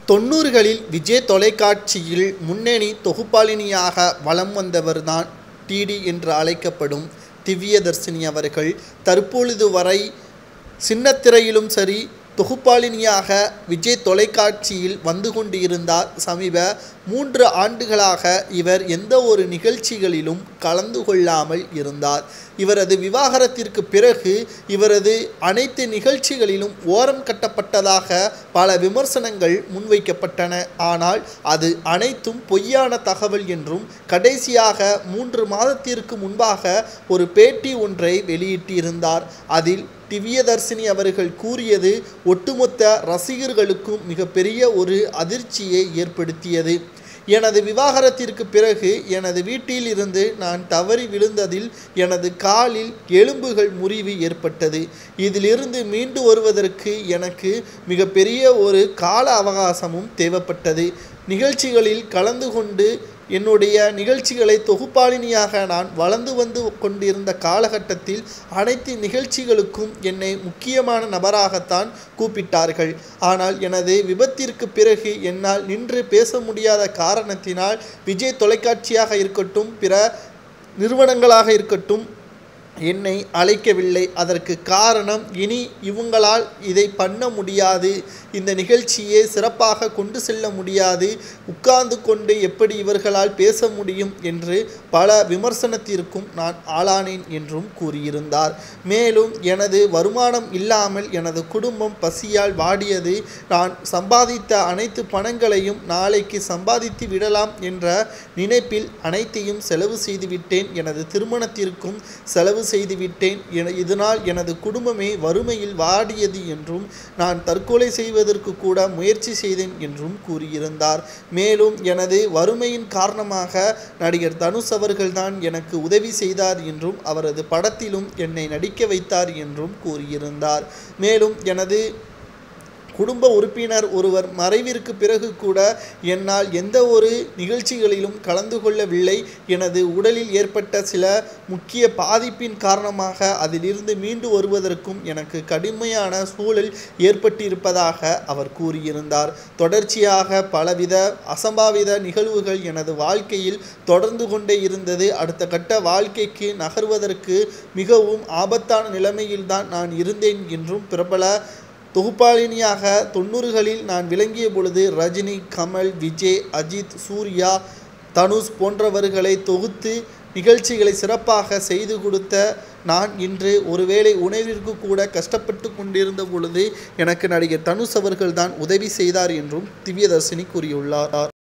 தொண்ணூறுகளில் விஜய் தொலைக்காட்சியில் முன்னணி தொகுப்பாளினியாக வலம் வந்தவர்தான் டிடி என்று அழைக்கப்படும் திவ்யதர்ஷினி அவர்கள் தற்பொழுது வரை சின்னத்திரையிலும் சரி தொகுப்பாளினியாக விஜய் தொலைக்காட்சியில் வந்து கொண்டிருந்தார் சமீப மூன்று ஆண்டுகளாக இவர் எந்த ஒரு நிகழ்ச்சிகளிலும் கலந்து கொள்ளாமல் இருந்தார் இவரது விவாகரத்திற்கு பிறகு இவரது அனைத்து நிகழ்ச்சிகளிலும் ஓரம் கட்டப்பட்டதாக பல விமர்சனங்கள் முன்வைக்கப்பட்டன ஆனால் அது அனைத்தும் பொய்யான தகவல் என்றும் கடைசியாக மூன்று மாதத்திற்கு முன்பாக ஒரு பேட்டி ஒன்றை வெளியிட்டிருந்தார் அதில் திவ்யதர்ஷினி அவர்கள் கூறியது ஒட்டுமொத்த ரசிகர்களுக்கும் மிகப்பெரிய ஒரு அதிர்ச்சியை ஏற்படுத்தியது எனது விவாகரத்திற்கு பிறகு எனது வீட்டில் இருந்து நான் தவறி விழுந்ததில் எனது காலில் எலும்புகள் முறிவு ஏற்பட்டது இதிலிருந்து மீண்டு வருவதற்கு எனக்கு மிகப்பெரிய ஒரு கால அவகாசமும் தேவைப்பட்டது நிகழ்ச்சிகளில் கலந்து கொண்டு என்னுடைய நிகழ்ச்சிகளை தொகுப்பாளினியாக நான் வளர்ந்து வந்து கொண்டிருந்த காலகட்டத்தில் அனைத்து நிகழ்ச்சிகளுக்கும் என்னை முக்கியமான நபராகத்தான் கூப்பிட்டார்கள் ஆனால் எனது விபத்திற்கு பிறகு என்னால் நின்று பேச முடியாத காரணத்தினால் விஜய் தொலைக்காட்சியாக இருக்கட்டும் பிற நிறுவனங்களாக இருக்கட்டும் என்னை அழைக்கவில்லை அதற்கு காரணம் இனி இவங்களால் இதை பண்ண முடியாது இந்த நிகழ்ச்சியை சிறப்பாக கொண்டு செல்ல முடியாது உட்கார்ந்து கொண்டு எப்படி இவர்களால் பேச முடியும் என்று பல விமர்சனத்திற்கும் நான் ஆளானேன் என்றும் கூறியிருந்தார் மேலும் எனது வருமானம் இல்லாமல் எனது குடும்பம் பசியால் வாடியது நான் சம்பாதித்த அனைத்து பணங்களையும் நாளைக்கு சம்பாதித்து விடலாம் என்ற நினைப்பில் அனைத்தையும் செலவு செய்துவிட்டேன் எனது திருமணத்திற்கும் செலவு செய்துவிட்டேன் என இதனால் எனது குடும்பமே வறுமையில் வாடியது என்றும் நான் தற்கொலை செய்வதற்கு கூட முயற்சி செய்தேன் என்றும் கூறியிருந்தார் மேலும் எனது வறுமையின் காரணமாக நடிகர் தனுஷ் அவர்கள்தான் எனக்கு உதவி செய்தார் என்றும் அவரது படத்திலும் என்னை நடிக்க வைத்தார் என்றும் கூறியிருந்தார் மேலும் எனது குடும்ப உறுப்பினர் ஒருவர் மறைவிற்கு பிறகு கூட என்னால் எந்த ஒரு நிகழ்ச்சிகளிலும் கலந்து கொள்ளவில்லை எனது உடலில் ஏற்பட்ட சில முக்கிய பாதிப்பின் காரணமாக அதிலிருந்து மீண்டு வருவதற்கும் எனக்கு கடுமையான சூழல் ஏற்பட்டிருப்பதாக அவர் கூறியிருந்தார் தொடர்ச்சியாக பலவித அசம்பாவித நிகழ்வுகள் எனது வாழ்க்கையில் தொடர்ந்து கொண்டே இருந்தது அடுத்த கட்ட வாழ்க்கைக்கு நகர்வதற்கு மிகவும் ஆபத்தான நிலைமையில்தான் நான் இருந்தேன் என்றும் பிரபல தொகுப்பாளினியாக தொண்ணூறுகளில் நான் விளங்கிய பொழுது ரஜினி கமல் விஜய் அஜித் சூர்யா தனுஷ் போன்றவர்களை தொகுத்து நிகழ்ச்சிகளை சிறப்பாக செய்து கொடுத்த நான் இன்று ஒருவேளை உணவிற்கு கூட கஷ்டப்பட்டு கொண்டிருந்த பொழுது எனக்கு நடிகர் தனுஷ் அவர்கள்தான் உதவி செய்தார் என்றும் திவ்யதர்ஷினி கூறியுள்ளார்